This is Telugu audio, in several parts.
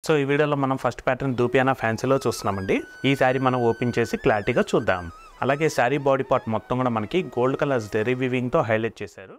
సో ఈ వీడియోలో మనం ఫస్ట్ ప్యాటర్న్ దూపియానా ఫ్యాన్సీలో చూస్తున్నామండి ఈ శారీ మనం ఓపెన్ చేసి క్లారిటీగా చూద్దాం అలాగే శారీ బాడీ పార్ట్ మొత్తం కూడా మనకి గోల్డ్ కలర్ జెరీ వివింగ్తో హైలైట్ చేశారు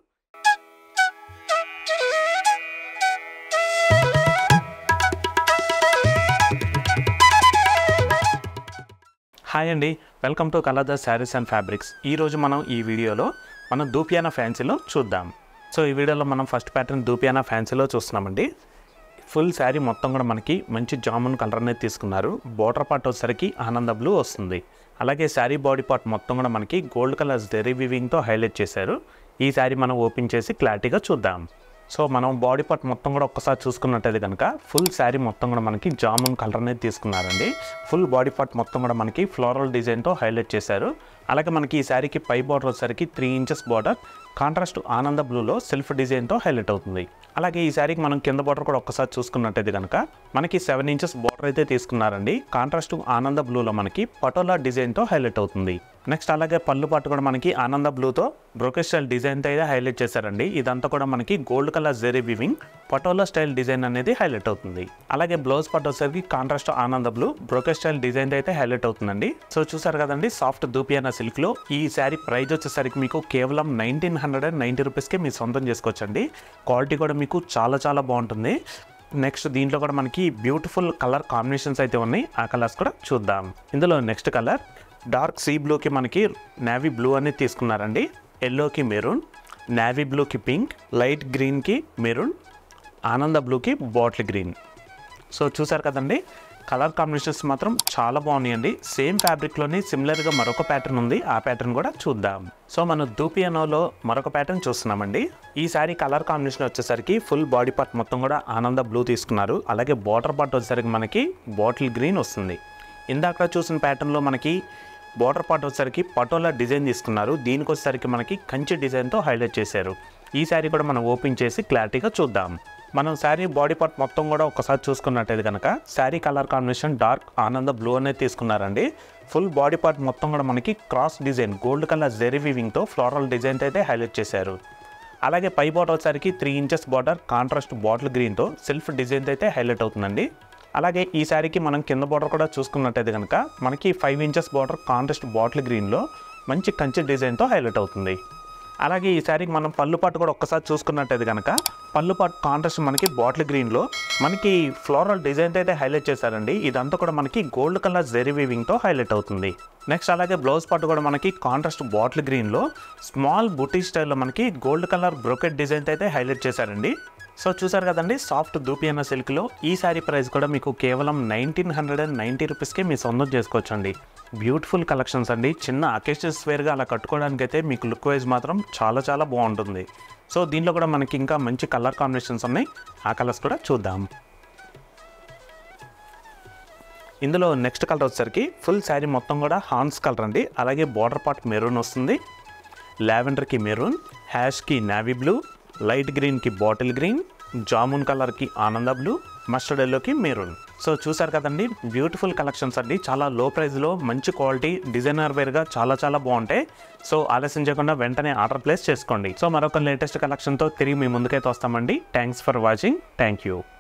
హాయ్ అండి welcome to colour saris and fabrics ఈరోజు మనం ఈ వీడియోలో మనం దూపియానా ఫ్యాన్సీలో చూద్దాం సో ఈ వీడియోలో మనం ఫస్ట్ ప్యాటర్న్ దూపియానా ఫ్యాన్సీలో చూస్తున్నామండి ఫుల్ శారీ మొత్తం కూడా మనకి మంచి జామున్ కలర్ అనేది తీసుకున్నారు బోర్డర్ పార్ట్ వచ్చేసరికి ఆనంద బ్లూ వస్తుంది అలాగే శారీ బాడీ పార్ట్ మొత్తం కూడా మనకి గోల్డ్ కలర్ జెరీ వివింగ్తో హైలైట్ చేశారు ఈ శారీ మనం ఓపెన్ చేసి క్లారిటీగా చూద్దాం సో మనం బాడీ పార్ట్ మొత్తం కూడా ఒక్కసారి చూసుకున్నట్టయితే కనుక ఫుల్ శారీ మొత్తం కూడా మనకి జామున్ కలర్ అనేది తీసుకున్నారండి ఫుల్ బాడీ పార్ట్ మొత్తం కూడా మనకి ఫ్లోరల్ డిజైన్తో హైలైట్ చేశారు అలాగే మనకి ఈ శారీకి పై బార్డర్ వచ్చేసరికి three inches border contrast Ananda బ్లూలో సెల్ఫ్ డిజైన్తో హైలైట్ అవుతుంది అలాగే ఈ శారీకి మనం కింద బార్డర్ కూడా ఒక్కసారి చూసుకున్నట్టయితే కనుక మనకి సెవెన్ ఇంచెస్ బార్డర్ అయితే తీసుకున్నారండి కాంట్రాస్ట్ ఆనంద బ్లూలో మనకి పటోలా డిజైన్తో హైలైట్ అవుతుంది నెక్స్ట్ అలాగే పళ్ళు పాటు కూడా మనకి ఆనంద బ్లూతో బ్రోకెట్ స్టైల్ డిజైన్తో అయితే హైలైట్ చేశారండి ఇదంతా కూడా మనకి gold colour zari weaving patola style design అనేది హైలైట్ అవుతుంది అలాగే బ్లౌజ్ పార్ట్ వచ్చేసరికి contrast Ananda blue brocade style design అయితే హైలైట్ అవుతుందండి సో చూసారు కదండి సాఫ్ట్ దూపియానా సిల్క్లో ఈ శారీ ప్రైస్ వచ్చేసరికి మీకు కేవలం నైన్టీన్ హండ్రెడ్ అండ్ నైంటీ రూపీస్కే మీరు సొంతం చేసుకోవచ్చండి క్వాలిటీ కూడా మీకు చాలా చాలా బాగుంటుంది నెక్స్ట్ దీంట్లో కూడా మనకి బ్యూటిఫుల్ కలర్ కాంబినేషన్స్ అయితే ఉన్నాయి ఆ కలర్స్ కూడా చూద్దాం ఇందులో నెక్స్ట్ కలర్ డార్క్ సీ బ్లూకి మనకి నావీ బ్లూ అనేది తీసుకున్నారండి ఎల్లోకి మెరూన్ నావీ బ్లూకి పింక్ లైట్ గ్రీన్కి మెరూన్ ఆనంద బ్లూకి బాటిల్ గ్రీన్ సో చూసారు కదండి కలర్ కాంబినేషన్స్ మాత్రం చాలా బాగున్నాయండి సేమ్ ఫ్యాబ్రిక్లోని సిమిలర్గా మరొక ప్యాటర్న్ ఉంది ఆ ప్యాటర్న్ కూడా చూద్దాం సో మనం దూపియానోలో మరొక ప్యాటర్న్ చూస్తున్నామండి ఈ సారీ కలర్ కాంబినేషన్ వచ్చేసరికి ఫుల్ బాడీ పార్ట్ మొత్తం కూడా ఆనంద బ్లూ తీసుకున్నారు అలాగే బార్డర్ పార్ట్ వచ్చేసరికి మనకి బాటిల్ గ్రీన్ వస్తుంది ఇందాక చూసిన ప్యాటర్న్లో మనకి బార్డర్ పార్ట్ వచ్చేసరికి పటోలా డిజైన్ తీసుకున్నారు దీనికి వచ్చేసరికి మనకి కంచి డిజైన్తో హైలైట్ చేశారు ఈ శారీ కూడా మనం ఓపెన్ చేసి క్లారిటీగా చూద్దాం మనం శారీ బాడీ పార్ట్ మొత్తం కూడా ఒకసారి చూసుకున్నట్టయితే కనుక sari colour combination dark Ananda blue అనేది తీసుకున్నారండి ఫుల్ బాడీ పార్ట్ మొత్తం కూడా మనకి cross design gold colour zari వీవింగ్తో ఫ్లోరల్ డిజైన్ అయితే హైలైట్ చేశారు అలాగే పై బార్డర్ వచ్చేసరికి three inches border contrast bottle గ్రీన్తో సెల్ఫ్ డిజైన్ అయితే హైలైట్ అవుతుందండి అలాగే ఈ శారీకి మనం కింద బార్డర్ కూడా చూసుకున్నట్టయితే కనుక మనకి five inches border contrast bottle గ్రీన్లో మంచి కంచి డిజైన్తో హైలైట్ అవుతుంది అలాగే ఈ శారీకి మనం పళ్ళు పాటు కూడా ఒక్కసారి చూసుకున్నట్టయితే కనుక పళ్ళు పాటు కాంట్రాస్ట్ మనకి బాటిల్ గ్రీన్లో మనకి ఫ్లోరల్ డిజైన్ అయితే హైలైట్ చేశారండి ఇదంతా కూడా మనకి గోల్డ్ కలర్ జెరీ వీవింగ్తో హైలైట్ అవుతుంది నెక్స్ట్ అలాగే బ్లౌజ్ పాటు కూడా మనకి కాంట్రాస్ట్ బాటిల్ గ్రీన్లో స్మాల్ బుటీ స్టైల్లో మనకి గోల్డ్ కలర్ బ్రోకెట్ డిజైన్ అయితే హైలైట్ చేశారండి సో చూసారు కదండి సాఫ్ట్ దూపియానా సిల్క్లో ఈ శారీ ప్రైస్ కూడా మీకు కేవలం నైన్టీన్ హండ్రెడ్ అండ్ నైంటీ రూపీస్కే మీ సొంతం చేసుకోవచ్చండి బ్యూటిఫుల్ కలెక్షన్స్ అండి చిన్న అకేషన్స్ వేర్గా అలా కట్టుకోవడానికి అయితే మీకు లుక్ వైజ్ మాత్రం చాలా చాలా బాగుంటుంది సో దీంట్లో కూడా మనకి ఇంకా మంచి కలర్ కాంబినేషన్స్ ఉన్నాయి ఆ కలర్స్ కూడా చూద్దాం ఇందులో నెక్స్ట్ కలర్ వచ్చేసరికి ఫుల్ శారీ మొత్తం కూడా హాన్స్ కలర్ అండి అలాగే బార్డర్ పార్ట్ మెరూన్ వస్తుంది లావెండర్కి మెరూన్ హ్యాష్కి నావీ బ్లూ లైట్ గ్రీన్కి బాటిల్ గ్రీన్ జామున్ కలర్కి ఆనంద బ్లూ మస్టర్డ్ ఎల్లోకి మెరూన్ సో చూసారు కదండి బ్యూటిఫుల్ కలెక్షన్స్ అండి చాలా లో ప్రైస్లో మంచి క్వాలిటీ డిజైనర్ వేర్గా చాలా చాలా బాగుంటాయి సో ఆలస్యం చేయకుండా వెంటనే ఆర్డర్ ప్లేస్ చేసుకోండి సో మరొక లేటెస్ట్ కలెక్షన్తో తిరిగి మీ ముందుకైతే వస్తామండి thanks for watching thank you